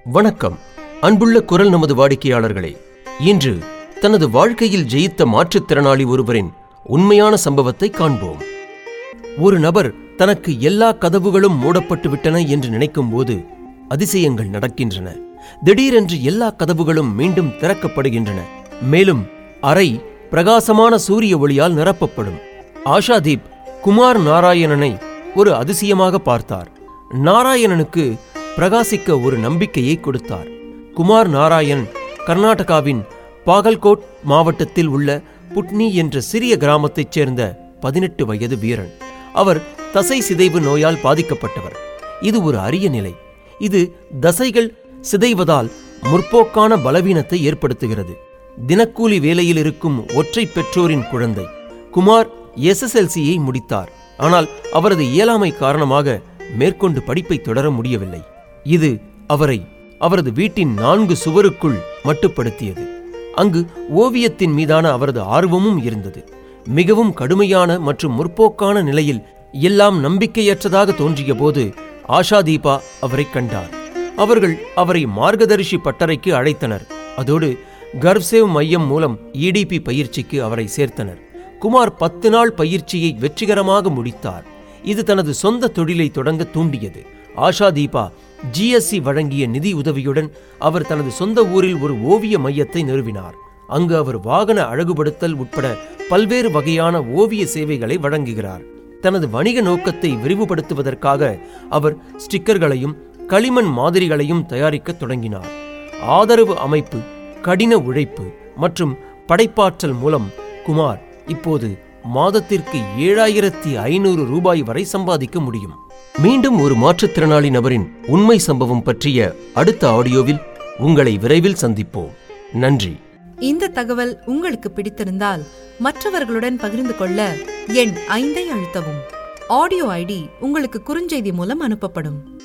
வணக்கம் அன்புள்ள குரல் நமது வாடிக்கையாளர்களே இன்று தனது வாழ்க்கையில் ஜெயித்த மாற்றுத்திறனாளி ஒருவரின் உண்மையான சம்பவத்தை காண்போம் ஒரு நபர் தனக்கு எல்லா கதவுகளும் மூடப்பட்டு விட்டன என்று நினைக்கும்போது அதிசயங்கள் நடக்கின்றன திடீரென்று எல்லா கதவுகளும் மீண்டும் திறக்கப்படுகின்றன மேலும் அறை பிரகாசமான சூரிய ஒளியால் நிரப்பப்படும் ஆஷாதீப் குமார் நாராயணனை ஒரு அதிசயமாக பார்த்தார் நாராயணனுக்கு பிரகாசிக்க ஒரு நம்பிக்கையை கொடுத்தார் குமார் நாராயண் கர்நாடகாவின் பாகல்கோட் மாவட்டத்தில் உள்ள புட்னி என்ற சிறிய கிராமத்தைச் சேர்ந்த பதினெட்டு வயது வீரன் அவர் தசை சிதைவு நோயால் பாதிக்கப்பட்டவர் இது ஒரு அரிய நிலை இது தசைகள் சிதைவதால் முற்போக்கான பலவீனத்தை ஏற்படுத்துகிறது தினக்கூலி வேலையில் இருக்கும் ஒற்றை பெற்றோரின் குழந்தை குமார் எஸ்எஸ்எல்சியை முடித்தார் ஆனால் அவரது இயலாமை காரணமாக மேற்கொண்டு படிப்பை தொடர முடியவில்லை இது அவரை அவரது வீட்டின் நான்கு சுவருக்குள் மட்டுப்படுத்தியது அங்கு ஓவியத்தின் மீதான அவரது ஆர்வமும் இருந்தது மிகவும் கடுமையான மற்றும் முற்போக்கான நிலையில் எல்லாம் நம்பிக்கையற்றதாக தோன்றிய போது ஆஷாதீபா அவரை கண்டார் அவர்கள் அவரை மார்கதரிசி பட்டறைக்கு அழைத்தனர் அதோடு கர்வ்சேவ் மையம் மூலம் இடிபி பயிற்சிக்கு அவரை சேர்த்தனர் குமார் பத்து நாள் பயிற்சியை வெற்றிகரமாக முடித்தார் இது தனது சொந்த தொழிலை தொடங்க தூண்டியது ஆஷா தீபா ஜிஎஸ்சி வழங்கிய நிதி உதவியுடன் அவர் தனது சொந்த ஊரில் ஒரு ஓவிய மையத்தை நிறுவினார் அங்கு அவர் வாகன அழகுபடுத்தல் உட்பட பல்வேறு வகையான ஓவிய சேவைகளை வழங்குகிறார் தனது வணிக நோக்கத்தை விரிவுபடுத்துவதற்காக அவர் ஸ்டிக்கர்களையும் களிமண் மாதிரிகளையும் தயாரிக்கத் தொடங்கினார் ஆதரவு அமைப்பு கடின உழைப்பு மற்றும் படைப்பாற்றல் மூலம் குமார் இப்போது மாதத்திற்கு ஏழாயிரத்தி ஐநூறு ரூபாய் வரை சம்பாதிக்க முடியும் மீண்டும் ஒரு மாற்றுத்திறனாளி நபரின் உண்மை சம்பவம் பற்றிய அடுத்த ஆடியோவில் உங்களை விரைவில் சந்திப்போம் நன்றி இந்த தகவல் உங்களுக்கு பிடித்திருந்தால் மற்றவர்களுடன் பகிர்ந்து கொள்ள எண் ஐந்தை அழுத்தவும் ஆடியோ ஐடி உங்களுக்கு குறுஞ்செய்தி மூலம் அனுப்பப்படும்